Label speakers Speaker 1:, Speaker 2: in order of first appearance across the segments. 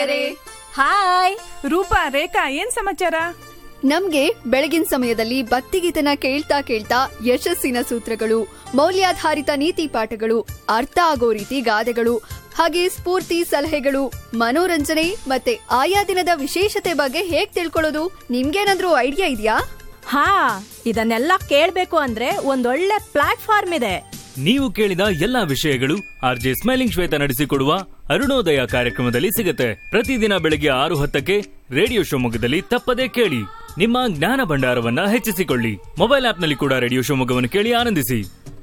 Speaker 1: Hi
Speaker 2: Roopa ರೇಖಾ ಏನ್ ಸಮಾಚಾರ
Speaker 3: ನಮ್ಗೆ ಬೆಳಗಿನ ಸಮಯದಲ್ಲಿ ಭಕ್ತಿಗೀತನ ಕೇಳ್ತಾ ಕೇಳ್ತಾ ಯಶಸ್ಸಿನ ಸೂತ್ರಗಳು ಮೌಲ್ಯಾಧಾರಿತ ನೀತಿ ಪಾಠಗಳು ಅರ್ಥ ಆಗೋ ರೀತಿ ಗಾದೆಗಳು ಹಾಗೆ ಸ್ಫೂರ್ತಿ ಸಲಹೆಗಳು ಮನೋರಂಜನೆ ಮತ್ತೆ ಆಯಾ ದಿನದ ವಿಶೇಷತೆ ಬಗ್ಗೆ ಹೇಗ್ ತಿಳ್ಕೊಳ್ಳೋದು ನಿಮ್ಗೇನಾದ್ರೂ ಐಡಿಯಾ ಇದೆಯಾ
Speaker 1: ಹಾ ಇದನ್ನೆಲ್ಲ ಕೇಳ್ಬೇಕು ಅಂದ್ರೆ ಒಂದೊಳ್ಳೆ ಪ್ಲಾಟ್ಫಾರ್ಮ್ ಇದೆ
Speaker 4: ನೀವು ಕೇಳಿದ ಎಲ್ಲಾ ವಿಷಯಗಳು ಆರ್ ಜೆ ಸ್ಮೈಲಿಂಗ್ ಶ್ವೇತ ನಡೆಸಿಕೊಡುವ ಅರುಣೋದಯ ಕಾರ್ಯಕ್ರಮದಲ್ಲಿ ಸಿಗುತ್ತೆ ಪ್ರತಿದಿನ ಬೆಳಗ್ಗೆ ಆರು ಹತ್ತಕ್ಕೆ ರೇಡಿಯೋ ಶಿವಮೊಗ್ಗದಲ್ಲಿ ತಪ್ಪದೇ ಕೇಳಿ ನಿಮ್ಮ ಜ್ಞಾನ ಭಂಡಾರವನ್ನ ಹೆಚ್ಚಿಸಿಕೊಳ್ಳಿ ಮೊಬೈಲ್ ಆಪ್ನಲ್ಲಿ ಕೂಡ ರೇಡಿಯೋ ಶಿವಮೊಗ್ಗವನ್ನು ಕೇಳಿ ಆನಂದಿಸಿ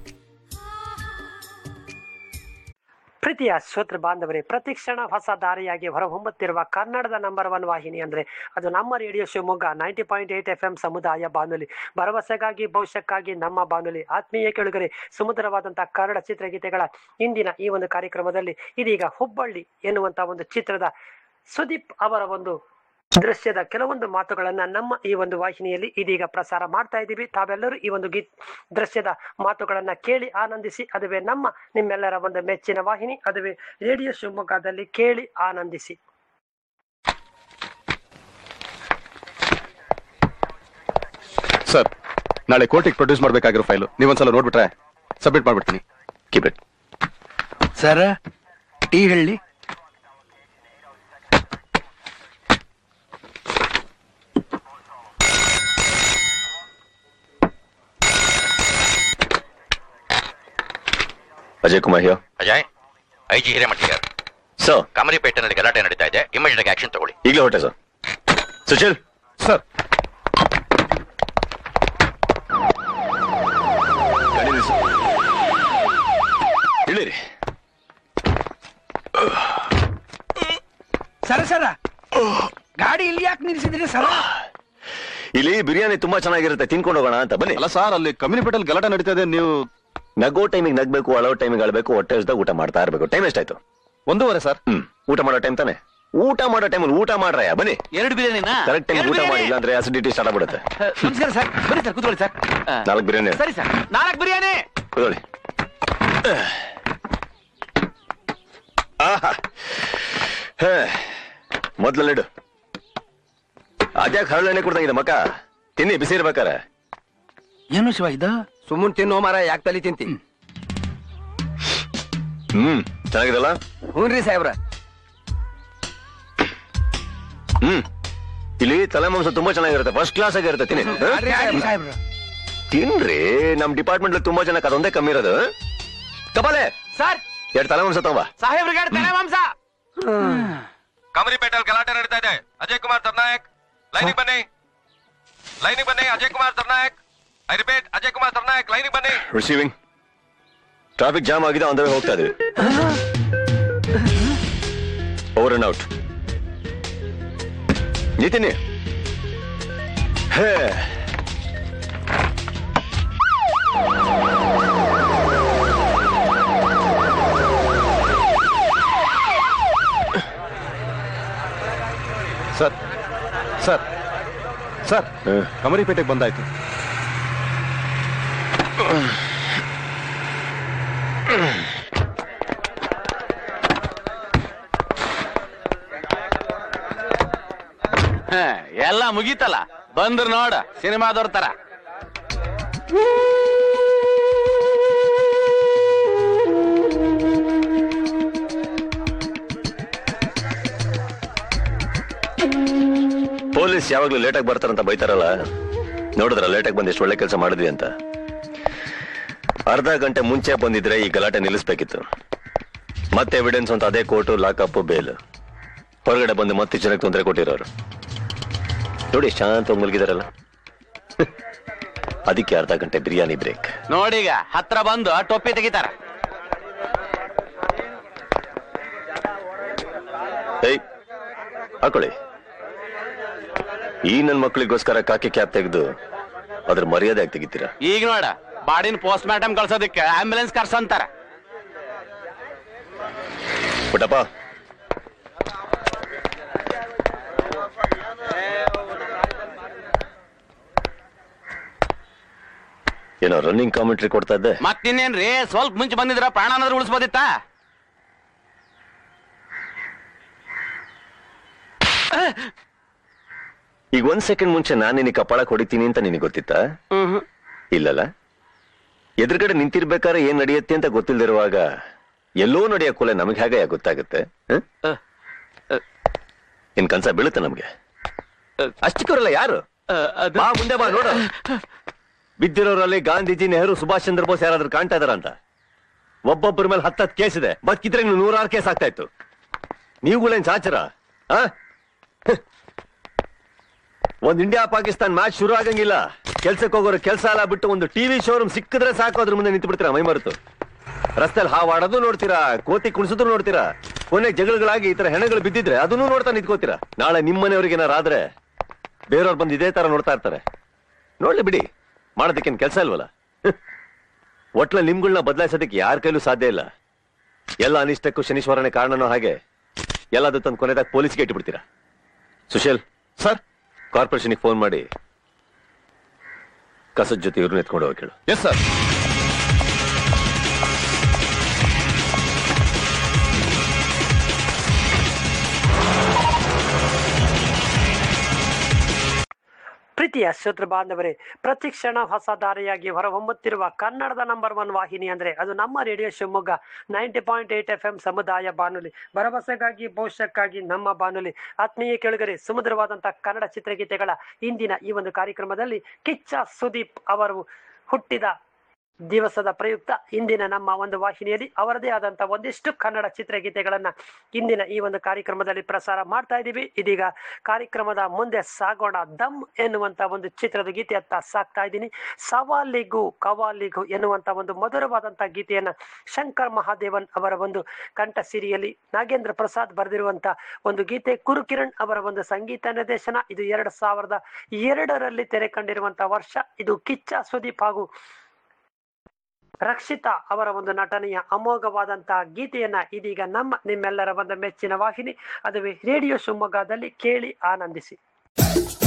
Speaker 5: ಪ್ರೀತಿಯ ಶ್ರೋತೃ ಬಾಂಧವರೇ ಪ್ರತಿಕ್ಷಣ ಹೊಸ ದಾರಿಯಾಗಿ ಹೊರಹೊಮ್ಮುತ್ತಿರುವ ಕನ್ನಡದ ನಂಬರ್ ಒನ್ ವಾಹಿನಿ ಅಂದರೆ ಅದು ನಮ್ಮ radio Shivamogga ninety point eight F M ಸಮುದಾಯ ಬಾನುಲಿ ಭರವಸೆಗಾಗಿ ಭವಿಷ್ಯಕ್ಕಾಗಿ ನಮ್ಮ ಬಾನುಲಿ ಆತ್ಮೀಯ ಕೆಳಗರೆ ಸುಮಧುರವಾದಂತಹ ಕನ್ನಡ ಚಿತ್ರಗೀತೆಗಳ ಇಂದಿನ ಈ ಒಂದು ಕಾರ್ಯಕ್ರಮದಲ್ಲಿ ಇದೀಗ ಹುಬ್ಬಳ್ಳಿ ಎನ್ನುವಂತಹ ಒಂದು ಚಿತ್ರದ ಸುದೀಪ್ ಅವರ ಒಂದು ದೃಶ್ಯದ ಕೆಲವೊಂದು ಮಾತುಗಳನ್ನ ನಮ್ಮ ಈ ಒಂದು ವಾಹಿನಿಯಲ್ಲಿ ಇದೀಗ ಪ್ರಸಾರ ಮಾಡ್ತಾ ಇದ್ದೀವಿ ತಾವೆಲ್ಲರೂ ಈ ಒಂದು ಗೀತ್ ದೃಶ್ಯದ ಮಾತುಗಳನ್ನ ಕೇಳಿ ಆನಂದಿಸಿ ಅದುವೇ ನಮ್ಮ ನಿಮ್ಮೆಲ್ಲರ ಒಂದು ಮೆಚ್ಚಿನ ವಾಹಿನಿ ಅದುವೇ ರೇಡಿಯೋ ಶಿವಮೊಗ್ಗದಲ್ಲಿ ಕೇಳಿ ಆನಂದಿಸಿ
Speaker 6: ಸರ್ ನಾಳೆ ಕೋರ್ಟಿಗೆ ಪ್ರೊಡ್ಯೂಸ್ ಮಾಡಬೇಕಾಗಿರೋ ಫೈಲು ನೀವೊಂದ್ಸಲ ನೋಡ್ಬಿಟ್ರೆ ಸಬ್ಮಿಟ್ ಮಾಡ್ಬಿಡ್ತೀನಿ ಕೀಪ್ ಇಟ್
Speaker 7: ಸರ ಟೀ ಹೇಳಿ
Speaker 6: ಅಜಯ್ ಕುಮಾರ್ ಹಿಯೋ
Speaker 8: ಅಜಯ್ ಐ ಜಿ ಹಿರೇಮಠಿಯರ್
Speaker 6: ಸರ್
Speaker 8: ಕಮರಿಪೇಟೆನಲ್ಲಿ ಗಲಾಟೆ ನಡೀತಾ ಇದೆ ಇಮಿಡಿಯೇಟ್ ಆಕ್ಷನ್ ತಗೊಳ್ಳಿ
Speaker 6: ಈಗಲೇ ಹೊಟ್ಟೆ ಸರ್ ಸುಶೀಲ್ ಸರ್ ಇಳಿರಿ
Speaker 7: ಸರ ಸರ ಗಾಡಿ ಇಲ್ಲಿ ಯಾಕೆ ನಿಲ್ಸಿದ್ರಿ ಸರ
Speaker 6: ಇಲ್ಲಿ ಬಿರಿಯಾನಿ ತುಂಬಾ ಚೆನ್ನಾಗಿರುತ್ತೆ ತಿನ್ಕೊಂಡು ಹೋಗೋಣ ಅಂತ ಬನ್ನಿ ಅಲ್ಲ ಸರ್ ಅಲ್ಲಿ ಕಮ್ಯುನಿಪೇಟಲ್ ಗಲಾಟೆ ನಡೀತಾ ಇದೆ ನೀವು ನಗೋ ಟೈಮಿಗೆ ನಗ್ಬೇಕು ಅಳೋ ಟೈಮಿಗೆ ಅಳಬೇಕು ಹೊಟ್ಟೆ ಹಸ್ದಾಗ ಊಟ ಮಾಡ್ತಾ ಇರಬೇಕು ಟೈಮ್ ಎಷ್ಟಾಯ್ತು ಒಂದೂವರೆ ಸರ್ ಹ್ಮ್ ಊಟ ಮಾಡೋ ಟೈಮ್ ತಾನೆ ಊಟ ಮಾಡೋ ಟೈಮಲ್ಲಿ ಊಟ ಮಾಡ್ರಯ್ಯ ಬನ್ನಿ
Speaker 7: ಎರಡು ಬಿರಿಯಾನಿನಾ
Speaker 6: ಕರೆಕ್ಟ್ ಟೈಮ್
Speaker 7: ಎರಡು
Speaker 6: ಊಟ
Speaker 7: ಬಿರಿಯಾನಿ?
Speaker 6: ಮಾಡಿಲ್ಲ ಅಂದ್ರೆ ಅಸಿಡಿಟಿ ಸ್ಟಾರ್ಟ್ ಆಗ್ಬಿಡುತ್ತೆ
Speaker 7: ನಮಸ್ಕಾರ ಸರ್ ಬನ್ನಿ ಸರ್ ಕೂತ್ಕೊಳ್ಳಿ ಸರ್
Speaker 6: ನಾಲ್ಕು ಬಿರಿಯಾನಿ
Speaker 7: ಸರಿ ಸರ್ ನಾಲ್ಕು ಬಿರಿಯಾನಿ
Speaker 6: ಕೂತ್ಕೊಳ್ಳಿ ಆಹಾ. ಹೇ, ಮೊದ್ಲಲ್ಲಿಡು ಅದ್ಯಾಕೆ ಹರಳೆಣ್ಣೆ ಕೊಡ್ದಂಗಿದೆ ಮಕ್ಕ ತಿನ್ನಿ ಬಿಸಿ ಇರ್ಬೇಕಾರೆ
Speaker 7: ಏನು ಶಿವ ಇದು
Speaker 9: ಸುಮ್ಮನ್ ತಿನ್ನೋ ಮಾರ ಯಾಕೆ ತಲಿ ತಿಂತಿ
Speaker 6: ಹ್ಮ್ ಚೆನ್ನಾಗಿರಲ್ಲ
Speaker 9: ಹ್ಞೂನ್ರಿ ಸಾಹೇಬ್ರ
Speaker 6: ಹ್ಮ್ ಇಲ್ಲಿ ತಲೆ ಮಾಂಸ ತುಂಬಾ ಚೆನ್ನಾಗಿರುತ್ತೆ ಫಸ್ಟ್ ಕ್ಲಾಸ್ ಆಗಿರುತ್ತೆ ತಿನ್ನಿ ಹ?
Speaker 9: ಬ್ಯಾಡ್ರಿ ಸಾಹೇಬ್ರ.
Speaker 7: ಸಾಹೇಬ್ರು
Speaker 6: ತಿನ್ರಿ ನಮ್ ಡಿಪಾರ್ಟ್ಮೆಂಟ್ ತುಂಬಾ ಜನ ಅದೊಂದೇ ಕಮ್ಮಿ ಇರೋದು ಕಪಾಲೆ
Speaker 7: ಸರ್
Speaker 6: ಎರಡು ತಲೆ ಮಾಂಸ ತಗೊಂಬ
Speaker 7: ಸಾಹೇಬ್ರಿಗೆ ಎರಡು ತಲೆ ಮಾಂಸ
Speaker 8: ಕಮರಿಪೇಟೆಲ್ ಗಲಾಟೆ ನಡೀತಾ ಇದೆ ಅಜಯ್ ಕುಮಾರ್ ಸರ್ನಾಯಕ್ ಲೈನಿಗೆ ಬನ್ನಿ ಲೈನಿಗೆ ಬನ್ನಿ ಅಜಯ್ ಕುಮಾರ್ ಸರ್ನಾಯಕ್ ಐ ರಿಪೀಟ್ ಅಜಯ್ ಕುಮಾರ್ ಸರ್ನಾಯಕ್ ಲೈನಿಗೆ ಬನ್ನಿ
Speaker 6: ರಿಸೀವಿಂಗ್ ಟ್ರಾಫಿಕ್ ಜಾಮ್ ಆಗಿದೆ ಅಂದ್ರೆ ಹೋಗ್ತಾ ಇದೀವಿ ಓವರ್ ಅಂಡ್ ಔಟ್ ನಿತಿನಿ ಹೇ
Speaker 10: ಸರ್ ಸರ್ ಸರ್ ಕಮರಿಪೇಟೆಗೆ ಬಂದಾಯ್ತು
Speaker 7: ಎಲ್ಲ ಮುಗೀತಲ್ಲ ಬಂದ್ರು ನೋಡ ಸಿನಿಮಾದವ್ರ ತರ
Speaker 6: ಪೊಲೀಸ್ ಯಾವಾಗ್ಲೂ ಲೇಟಾಗಿ ಬರ್ತಾರಂತ ಬೈತಾರಲ್ಲ ನೋಡಿದ್ರ ಲೇಟಾಗಿ ಬಂದು ಎಷ್ಟು ಒಳ್ಳೆ ಕೆಲಸ ಮಾಡಿದ್ವಿ ಅಂತ ಅರ್ಧ ಗಂಟೆ ಮುಂಚೆ ಬಂದಿದ್ರೆ ಈ ಗಲಾಟೆ ನಿಲ್ಲಿಸ್ಬೇಕಿತ್ತು ಮತ್ತೆ ಎವಿಡೆನ್ಸ್ ಅಂತ ಅದೇ ಕೋರ್ಟು ಲಾಕಪ್ ಬೇಲ್ ಹೊರಗಡೆ ಬಂದು ಮತ್ತೆ ಜನಕ್ಕೆ ತೊಂದರೆ ಕೊಟ್ಟಿರೋರು ನೋಡಿ ಶಾಂತ ಮಲಗಿದಾರಲ್ಲ ಅದಕ್ಕೆ ಅರ್ಧ ಗಂಟೆ ಬಿರಿಯಾನಿ ಬ್ರೇಕ್
Speaker 7: ನೋಡೀಗ ಹತ್ರ ಬಂದು ಟೊಪ್ಪಿ ತೆಗಿತಾರ
Speaker 6: ಏಯ್ ಹಾಕೊಳ್ಳಿ ಈ ನನ್ ಮಕ್ಕಳಿಗೋಸ್ಕರ ಕಾಕಿ ಕ್ಯಾಪ್ ತೆಗೆದು ಅದ್ರ ಮರ್ಯಾದೆ ಆಗಿ ತೆಗಿತೀರಾ
Speaker 7: ಈಗ ನೋಡ ಬಾಡಿನ ಪೋಸ್ಟ್ ಮಾರ್ಟಮ್ ಕಳ್ಸೋದಕ್ಕೆ ಆಂಬ್ಯುಲೆನ್ಸ್ ಕರ್ಸಂತಾರ
Speaker 6: ಪುಟ್ಟಪ್ಪ ಏನೋ ರನ್ನಿಂಗ್ ಕಾಮೆಂಟ್ರಿ ಕೊಡ್ತಾ ಇದ್ದೆ
Speaker 7: ಮತ್ತಿನ್ನೇನ್ರಿ ಸ್ವಲ್ಪ ಮುಂಚೆ ಬಂದಿದ್ರ ಪ್ರಾಣನಾದ್ರೂ ಉಳಿಸ್ಬೋದಿತ್ತ
Speaker 6: ಈಗ ಒಂದ್ ಸೆಕೆಂಡ್ ಮುಂಚೆ ನಾನು ನಿನಗೆ ಕಪಾಳ ಹೊಡಿತೀನಿ ಅಂತ ನಿನಗೆ ಗೊತ್ತಿತ್ತಾ ಇಲ್ಲಲ್ಲ ಎದುರುಗಡೆ ನಿಂತಿರ್ಬೇಕಾದ್ರೆ ಏನ್ ನಡೆಯುತ್ತೆ ಅಂತ ಗೊತ್ತಿಲ್ದಿರುವಾಗ ಎಲ್ಲೋ ನಡೆಯೋ ಕೊಲೆ ನಮಗೆ ಹೇಗೆ ಗೊತ್ತಾಗುತ್ತೆ ಹ? ಇನ್ ಕನ್ಸ ಬೀಳುತ್ತೆ ನಮ್ಗೆ ಅಷ್ಟಕ್ಕವರಲ್ಲ ಯಾರು ಬಾ ಮುಂದೆ ಬಾ ನೋಡು ಬಿದ್ದಿರೋರಲ್ಲಿ ಗಾಂಧೀಜಿ ನೆಹರು ಸುಭಾಷ್ ಚಂದ್ರ ಬೋಸ್ ಯಾರಾದ್ರೂ ಕಾಣ್ತಾ ಇದಾರ ಅಂತ ಒಬ್ಬೊಬ್ಬರ ಮೇಲೆ ಹತ್ತತ್ತು ಕೇಸ್ ಇದೆ ಬದುಕಿದ್ರೆ ಇನ್ನು ನೂರಾರು ಕೇಸ್ ಆಗ್ತಾ ಇತ್ತು ನೀವುಗಳೇನ್ ಸಾಚರ ಆ ಹ್. ಒಂದ್ ಇಂಡಿಯಾ ಪಾಕಿಸ್ತಾನ್ ಮ್ಯಾಚ್ ಶುರು ಆಗಂಗಿಲ್ಲ ಕೆಲ್ಸಕ್ಕೆ ಹೋಗೋರು ಕೆಲಸ ಎಲ್ಲ ಬಿಟ್ಟು ಒಂದು ಟಿವಿ ಶೋರೂಮ್ ಸಿಕ್ಕಿದ್ರೆ ಸಾಕು ಅದ್ರ ಮುಂದೆ ನಿಂತು ಬಿಡ್ತೀರಾ ಮೈ ಮರೆತು ರಸ್ತೆಯಲ್ಲಿ ಹಾವಾಡೋದು ನೋಡ್ತೀರಾ ಕೋತಿ ಕುಣಿಸೋದು ನೋಡ್ತೀರಾ ಕೊನೆಗೆ ಜಗಳಗಳಾಗಿ ಈ ತರ ಹೆಣಗಳು ಬಿದ್ದಿದ್ರೆ ಅದನ್ನು ನೋಡ್ತಾ ನಿಂತ್ಕೋತೀರಾ ನಾಳೆ ನಿಮ್ಮನೆಯವ್ರಿಗೆ ಏನಾರು ಆದ್ರೆ ಬೇರೆಯವ್ರು ಬಂದು ಇದೇ ತರ ನೋಡ್ತಾ ಇರ್ತಾರೆ ನೋಡ್ಲಿ ಬಿಡಿ ಮಾಡೋದಕ್ಕೇನ್ ಕೆಲಸ ಇಲ್ವಲ್ಲ ಹ್. ಒಟ್ಲ ನಿಮ್ಗಳನ್ನ ಬದಲಾಯಿಸೋದಕ್ಕೆ ಯಾರ ಕೈಲೂ ಸಾಧ್ಯ ಇಲ್ಲ ಎಲ್ಲ ಅನಿಷ್ಟಕ್ಕೂ ಶನೀಶ್ವರನೇ ಕಾರಣನೋ ಹಾಗೆ ಎಲ್ಲದೂ ತಂದು ಕೊನೆದಾಗ ಪೊಲೀಸ್ಗೆ ಇಟ್ಬಿಡ್ತೀರಾ ಸುಶೀಲ್
Speaker 10: ಸರ್
Speaker 6: ಕಾರ್ಪೊರೇಷನ್ಗೆ ಫೋನ್ ಮಾಡಿ ಕಸದ ಜೊತೆ ಇವ್ರನ್ನ ಎತ್ಕೊಂಡು ಹೋಗಿ ಕೇಳು
Speaker 10: ಎಸ್ ಸರ್
Speaker 5: ಪ್ರೀತಿಯ ಶ್ರೋತೃ ಬಾಂಧವರೇ ಪ್ರತಿಕ್ಷಣ ಹೊಸ ದಾರಿಯಾಗಿ ಹೊರಹೊಮ್ಮುತ್ತಿರುವ ಕನ್ನಡದ ನಂಬರ್ ಒನ್ ವಾಹಿನಿ ಅಂದ್ರೆ ಅದು ನಮ್ಮ radio Shivamogga ninety point eight F M ಸಮುದಾಯ ಬಾನುಲಿ ಭರವಸೆಗಾಗಿ ಭವಿಷ್ಯಕ್ಕಾಗಿ ನಮ್ಮ ಬಾನುಲಿ ಆತ್ಮೀಯ ಕೆಳಗರೆ ಸುಮಧುರವಾದಂತಹ ಕನ್ನಡ ಚಿತ್ರಗೀತೆಗಳ ಇಂದಿನ ಈ ಒಂದು ಕಾರ್ಯಕ್ರಮದಲ್ಲಿ ಕಿಚ್ಚ ಸುದೀಪ್ ಅವರು ಹುಟ್ಟಿದ ದಿವಸದ ಪ್ರಯುಕ್ತ ಇಂದಿನ ನಮ್ಮ ಒಂದು ವಾಹಿನಿಯಲ್ಲಿ ಅವರದೇ ಆದಂತ ಒಂದಿಷ್ಟು ಕನ್ನಡ ಚಿತ್ರಗೀತೆಗಳನ್ನ ಇಂದಿನ ಈ ಒಂದು ಕಾರ್ಯಕ್ರಮದಲ್ಲಿ ಪ್ರಸಾರ ಮಾಡ್ತಾ ಇದ್ದೀವಿ ಇದೀಗ ಕಾರ್ಯಕ್ರಮದ ಮುಂದೆ ಸಾಗೋಣ ದಮ್ ಎನ್ನುವಂತ ಒಂದು ಚಿತ್ರದ ಗೀತೆಯತ್ತ ಸಾಕ್ತಾ ಇದ್ದೀನಿ ಸವಾಲಿಗು ಕವಾಲಿಗು ಎನ್ನುವಂತ ಒಂದು ಮಧುರವಾದಂತಹ ಗೀತೆಯನ್ನ ಶಂಕರ್ ಮಹಾದೇವನ್ ಅವರ ಒಂದು ಕಂಠ ಸಿರಿಯಲ್ಲಿ ನಾಗೇಂದ್ರ ಪ್ರಸಾದ್ ಬರೆದಿರುವಂತ ಒಂದು ಗೀತೆ ಕುರುಕಿರಣ್ ಅವರ ಒಂದು ಸಂಗೀತ ನಿರ್ದೇಶನ ಇದು ಎರಡು ಸಾವಿರದ ಎರಡರಲ್ಲಿ ತೆರೆ ಕಂಡಿರುವಂತಹ ವರ್ಷ ಇದು ಕಿಚ್ಚ ಸುದೀಪ್ ಹಾಗೂ ರಕ್ಷಿತಾ ಅವರ ಒಂದು ನಟನೆಯ ಅಮೋಘವಾದಂತಹ ಗೀತೆಯನ್ನ ಇದೀಗ ನಮ್ಮ ನಿಮ್ಮೆಲ್ಲರ ಒಂದು ಮೆಚ್ಚಿನ ವಾಹಿನಿ ಅದುವೇ ರೇಡಿಯೋ ಶಿವಮೊಗ್ಗದಲ್ಲಿ ಕೇಳಿ ಆನಂದಿಸಿ